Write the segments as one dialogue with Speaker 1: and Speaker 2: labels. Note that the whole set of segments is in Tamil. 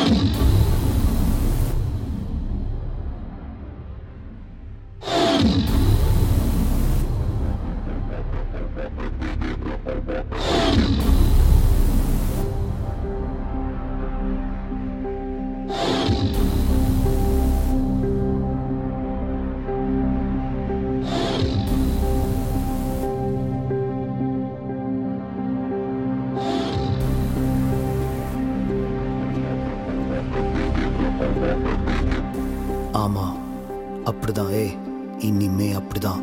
Speaker 1: ஆமா அப்படிதான் ஏய் இனிமே அப்படிதான்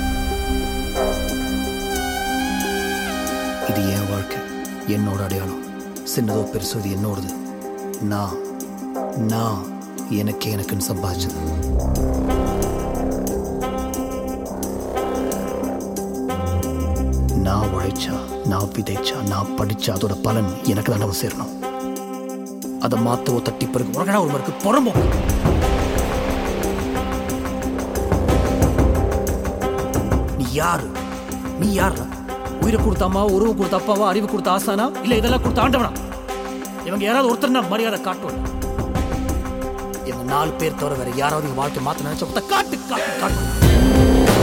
Speaker 1: இது என் வாழ்க்கை என்னோட அடையாளம் சின்னதோ பெருசோ இது என்னோடது நான் நான் எனக்கே எனக்குன்னு சம்பாதிச்சது நான் உழைச்சா நான் விதைச்சா நான் படிச்சா அதோட பலன் எனக்கு தான் வந்து சேரணும் அதை மாத்தவோ தட்டி பிறகு உலகடா ஒரு மருக்கு புறம்போ நீ யாரு நீ யாரா உயிரை கொடுத்த அம்மா உருவம் கொடுத்த அப்பாவா அறிவு கொடுத்த ஆசானா இல்ல இதெல்லாம் கொடுத்த ஆண்டவனா இவங்க யாராவது ஒருத்தர் நான் மரியாதை காட்டுவேன் எங்க நாலு பேர் தவிர வேற யாராவது எங்க வாழ்க்கை மாத்த நினைச்ச ஒருத்தர் காட்டு காட்டு காட்டு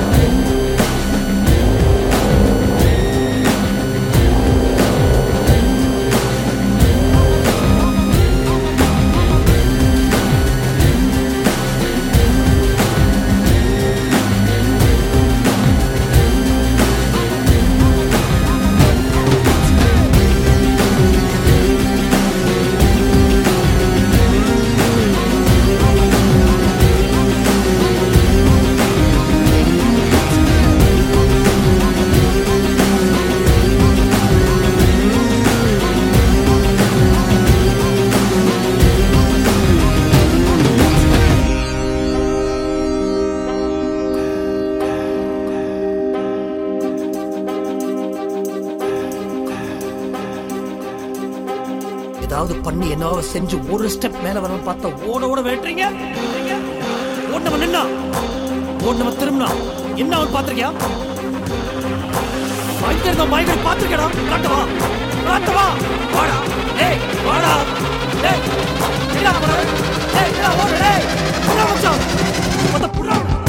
Speaker 1: ஏதாவது பண்ணி என்னவோ செஞ்சு ஒரு ஸ்டெப் மேல வரணும் பார்த்தா ஓட ஓட வேட்டுறீங்க ஓடனவன் நின்னா ஓடனவன் திரும்பினா என்ன அவன் பாத்திருக்கியா பயங்கர பயங்கர பாத்திருக்கடா காட்டவா காட்டவா வாடா ஏய் வாடா ஏய் என்ன போற ஏய் என்ன ஓடு ஏய் என்ன மச்சான் மொத்த புறா